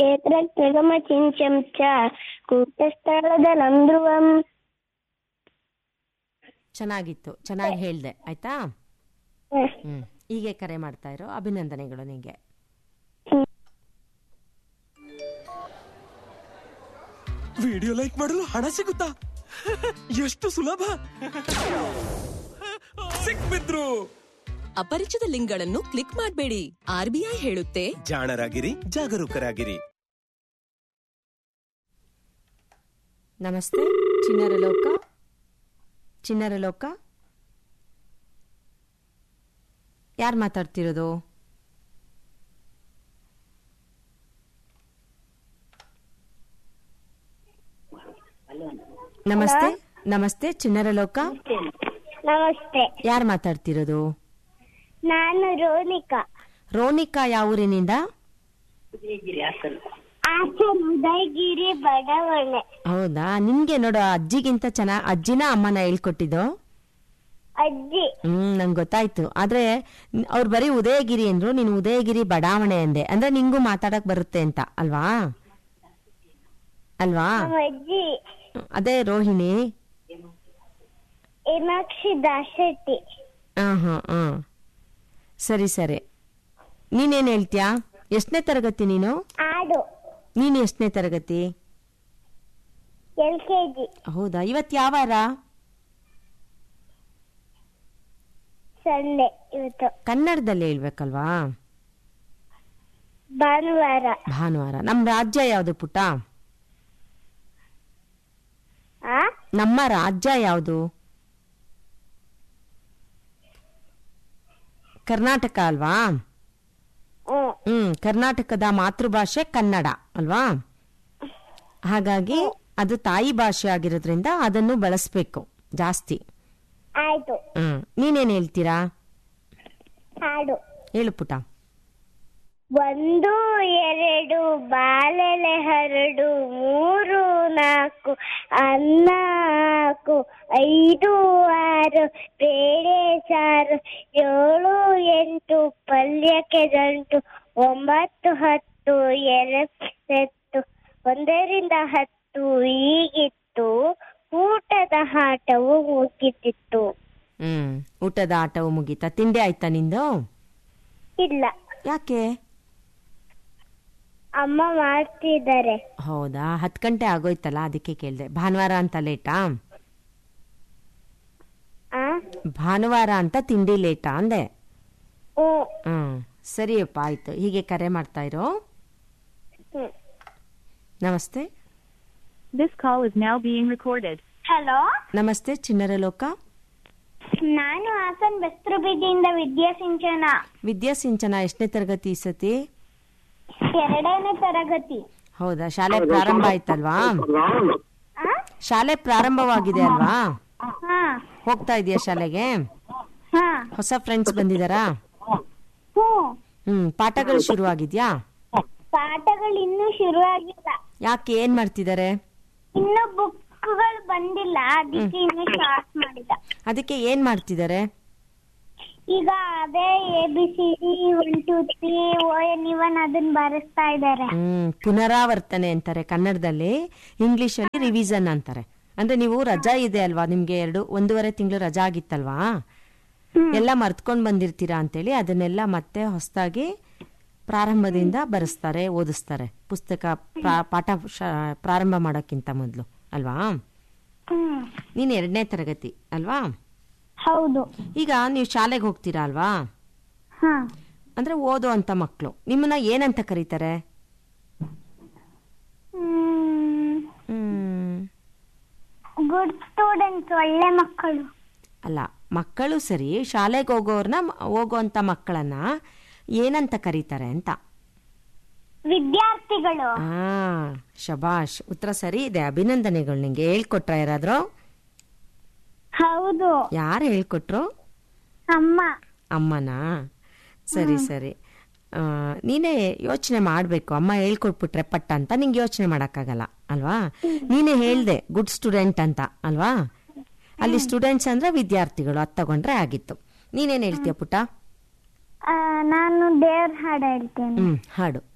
క్షేత్రగమ చించం చ ಕೂಟಸ್ಥಳದ ನಂಧ್ರುವಂ ಚೆನ್ನಾಗಿತ್ತು ಚೆನ್ನಾಗಿ ಹೇಳ್ದೆ ಆಯ್ತಾ ಹ್ಮ್ ಹೀಗೆ ಕರೆ ಮಾಡ್ತಾ ಇರೋ ಅಭಿನಂದನೆಗಳು ನಿಂಗೆ ವಿಡಿಯೋ ಲೈಕ್ ಮಾಡಲು ಹಣ ಸಿಗುತ್ತಾ ಎಷ್ಟು ಸುಲಭ ಸಿಕ್ಬಿದ್ರು ಅಪರಿಚಿತ ಲಿಂಕ್ಗಳನ್ನು ಕ್ಲಿಕ್ ಮಾಡಬೇಡಿ ಆರ್ಬಿಐ ಹೇಳುತ್ತೆ ಜಾಣರಾಗಿರಿ ಜಾಗರೂಕರಾಗಿರಿ ನಮಸ್ತೆ ಚಿನ್ನರ ಲೋಕ ಚಿನ್ನರ ಲೋಕ ಯಾರು ಮಾತಾಡ್ತಿರೋದು ನಮಸ್ತೆ ನಮಸ್ತೆ ಚಿನ್ನರ ಲೋಕ ನಮಸ್ತೆ ಯಾರು ಮಾತಾಡ್ತಿರೋದು ನಾನು ರೋನಿಕಾ ರೋನಿಕಾ ಯಾವ ಊರಿನಿಂದ ಆಚನ್ ಉದಯಗಿರಿ ಬಡಾವಣೆ ಹೌದಾ ನಿನ್ಗೆ ನೋಡು ಅಜ್ಜಿಗಿಂತ ಚೆನ್ನಾಗ್ ಅಜ್ಜಿನ ಅಮ್ಮನ ಹೇಳ್ಕೊಟ್ಟಿದ್ದು ಅಜ್ಜಿ ಹ್ಮ್ ನಂಗೆ ಗೊತ್ತಾಯ್ತು ಆದ್ರೆ ಅವ್ರು ಬರೀ ಉದಯಗಿರಿ ಅಂದ್ರು ನೀನು ಉದಯಗಿರಿ ಬಡಾವಣೆ ಅಂದೆ ಅಂದ್ರೆ ನಿಂಗೂ ಮಾತಾಡಕ್ ಬರುತ್ತೆ ಅಂತ ಅಲ್ವಾ ಅಲ್ವಾ ನಮ್ಮ ಅಜ್ಜಿ ಅದೇ ರೋಹಿಣಿ ಹೇಮಾಕ್ಷಿ ದಾಶೆಟ್ಟಿ ಹಾ ಹಾ ಹಾ ಸರಿ ಸರಿ ನೀನೇನ್ ಹೇಳ್ತೀಯಾ ಎಷ್ಟನೇ ತರಗತಿ ನೀನು ಆಡು ನೀನು ಎಷ್ಟನೇ ತರಗತಿ ಎಲ್ ಕೆ ಜಿ ಹೌದಾ ಇವತ್ ಯಾವ ವಾರ ಸಂಡೆ ಇವತ್ತು ಕನ್ನಡದಲ್ಲಿ ಹೇಳ್ಬೇಕಲ್ವಾ ಭಾನುವಾರ ಭಾನುವಾರ ನಮ್ ರಾಜ್ಯ ಯಾವ್ದು ಪುಟ್ಟ ಆ ನಮ್ಮ ರಾಜ್ಯ ಯಾವುದು ಕರ್ನಾಟಕ ಅಲ್ವಾ ಹ್ಮ್ ಹ್ಮ್ ಕರ್ನಾಟಕದ ಮಾತೃಭಾಷೆ ಕನ್ನಡ ಅಲ್ವಾ ಹಾಗಾಗಿ ಅದು ತಾಯಿ ಭಾಷೆ ಆಗಿರೋದ್ರಿಂದ ಅದನ್ನು ಬಳಸ್ಬೇಕು ಜಾಸ್ತಿ ಆಯ್ತು ಹ್ಮ್ ನೀನೇನ್ ಹೇಳ್ತೀರಾ ಹಾಡು ಹೇಳು ಪುಟ ಒಂದು ಎರಡು ಬಾಳೆಲೆ ಹರಡು ಮೂರು ನಾಲ್ಕು ನಾಲ್ಕು ಐದು ಆರು ಬೇಳೆ ಸಾರು ಏಳು ಎಂಟು ಪಲ್ಯಕ್ಕೆ ಗಂಟು ಒಂಬತ್ತು ಹತ್ತು ಎರಡೆತ್ತು ಒಂದರಿಂದ ಹತ್ತು ಹೀಗಿತ್ತು ಊಟದ ಆಟವು ಮುಗಿತಿತ್ತು ಹ್ಮ್ ಊಟದ ಆಟವು ಮುಗೀತಾ ತಿಂಡಿ ಆಯ್ತಾ ನಿಂದು ಇಲ್ಲ ಯಾಕೆ ಅಮ್ಮ ಮಾಡ್ತಿದ್ದಾರೆ ಹೌದಾ ಹತ್ತು ಗಂಟೆ ಆಗೋಯ್ತಲ್ಲ ಅದಕ್ಕೆ ಕೇಳ್ದೆ ಭಾನುವಾರ ಅಂತ ಲೇಟಾ ಆ ಭಾನುವಾರ ಅಂತ ತಿಂಡಿ ಲೇಟಾ ಅಂದೆ ಹ್ಮ್ ಹ್ಮ್ ಸರಿಯಪ್ಪ ಆಯ್ತು ಹೀಗೆ ಕರೆ ಮಾಡ್ತಾ ಇರೋ ಹ್ಮ್ ನಮಸ್ತೆ This call is now being recorded. Hello ನಮಸ್ತೆ ಚಿನ್ನರ ಲೋಕ ನಾನು ಹಾಸನ್ ಬೆಸ್ರು ಬೀದಿಯಿಂದ ವಿದ್ಯಾಸಿಂಚನ ವಿದ್ಯಾಸಿಂಚನ ಎಷ್ಟನೇ ತರಗತಿ ಈ ಸತಿ ಎರಡನೇ ತರಗತಿ ಹೌದಾ ಶಾಲೆ ಪ್ರಾರಂಭ ಆಯ್ತಲ್ವಾ ಆ? ಶಾಲೆ ಪ್ರಾರಂಭವಾಗಿದೆ ಅಲ್ವಾ ಹಾ ಹೋಗ್ತಾ ಇದೆಯಾ ಶಾಲೆಗೆ ಹಾ ಹೊಸ ಫ್ರೆಂಡ್ಸ್ ಬಂದಿದಾರಾ ಹ್ಞೂ ಹ್ಮ್ ಪಾಠಗಳು ಶುರುವಾಗಿದ್ಯಾ ಪಾಠಗಳು ಇನ್ನೂ ಶುರುವಾಗಿಲ್ಲ ಯಾಕೆ ಏನ್ ಮಾಡ್ತಿದ್ದಾರೆ ಇನ್ನು ಬುಕ್ಗಳು ಬಂದಿಲ್ಲ ಅದಕ್ಕೆ ಇನ್ನು ಸ್ಟಾರ್ಟ್ ಮಾಡಿಲ್ಲ ಅದಕ್ಕೆ ಏನ್ ಮಾಡ್ತಿದ್ದಾರೆ ಈಗ ಅದೇ A B C D one two three ಓ ಎನ್ ಇವನ್ ಅದನ್ನ ಬರೆಸ್ತಾ ಇದ್ದಾರೆ ಹ್ಮ್ ಪುನರಾವರ್ತನೆ ಅಂತಾರೆ ಕನ್ನಡದಲ್ಲಿ ಇಂಗ್ಲಿಷ್ ಅಲ್ಲಿ ರಿವಿಸನ್ ಅಂತಾರೆ ಅಂದ್ರೆ ನೀವು ರಜಾ ಇದೆ ಅಲ್ವಾ ನಿಮ್ಗೆ ಎರಡು ಒಂದೂವರೆ ತಿಂಗಳು ರಜಾ ಆಗಿತ್ತಲ್ವಾ ಎಲ್ಲ ಮರ್ತ್ಕೊಂಡ್ ಬಂದಿರ್ತೀರಾ ಅಂತೇಳಿ ಅದನ್ನೆಲ್ಲ ಮತ್ತೆ ಹೊಸದಾಗಿ ಪ್ರಾರಂಭದಿಂದ ಬರೆಸ್ತಾರೆ ಓದಿಸ್ತಾರೆ ಪುಸ್ತಕ ಪ್ರಾ- ಪಾಠ ಶ- ಪ್ರಾರಂಭ ಮಾಡೋಕ್ಕಿಂತ ಮೊದಲು ಅಲ್ವಾ ಹ್ಮ್ ನೀನು ಎರಡನೇ ತರಗತಿ ಅಲ್ವಾ ಹೌದು ಈಗ ನೀವು ಶಾಲೆಗೆ ಹೋಗ್ತೀರಾ ಅಲ್ವಾ ಹಾ ಅಂದ್ರೆ ಓದೋ ಅಂತ ಮಕ್ಕಳು ನಿಮ್ಮನ್ನ ಏನಂತ ಕರೀತಾರೆ ಹ್ಮ್ ಹ್ಮ್ ಗುಡ್ ಸ್ಟೂಡೆಂಟ್ಸ್ ಒಳ್ಳೆ ಮಕ್ಕಳು ಅಲ್ಲ ಮಕ್ಕಳು ಸರಿ ಶಾಲೆಗೆ ಹೋಗೋರ್ನ ಹೋಗೋಂಥ ಮಕ್ಕಳನ್ನ ಏನಂತ ಕರೀತಾರೆ ಅಂತ ವಿದ್ಯಾರ್ಥಿಗಳು ಆ ಶಬಾಷ್ ಉತ್ತರ ಸರಿ ಇದೆ ಅಭಿನಂದನೆಗಳು ನಿಂಗೆ ಹೇಳ್ಕೊಟ್ರ ಯಾರಾದ್ರೂ ಹೌದು ಯಾರು ಹೇಳ್ಕೊಟ್ರು ಅಮ್ಮ ಅಮ್ಮನಾ ಸರಿ ಸರಿ ಆ, ನೀನೇ ಯೋಚನೆ ಮಾಡಬೇಕು ಅಮ್ಮ ಹೇಳ್ಕೊಟ್ಬಿಟ್ರೆ ಪಟ್ಟ ಅಂತ ನಿಂಗೆ ಯೋಚನೆ ಮಾಡೋಕ್ಕಾಗಲ್ಲ ಅಲ್ವಾ ನೀನೇ ಹೇಳ್ದೆ ಗುಡ್ ಸ್ಟೂಡೆಂಟ್ ಅಂತ ಅಲ್ವಾ ಅಲ್ಲಿ ಸ್ಟೂಡೆಂಟ್ಸ್ ಅಂದ್ರೆ ವಿದ್ಯಾರ್ಥಿಗಳು ಅದು ತಗೊಂಡ್ರೆ ಆಗಿತ್ತು ನೀನೇನ್ ಹೇಳ್ತೀಯ ಪುಟ್ಟ ಆ, ನಾನು ದೇವ್ರ ಹಾಡು ಹೇಳ್ತೇನೆ ಹ್ಮ್ ಹಾಡು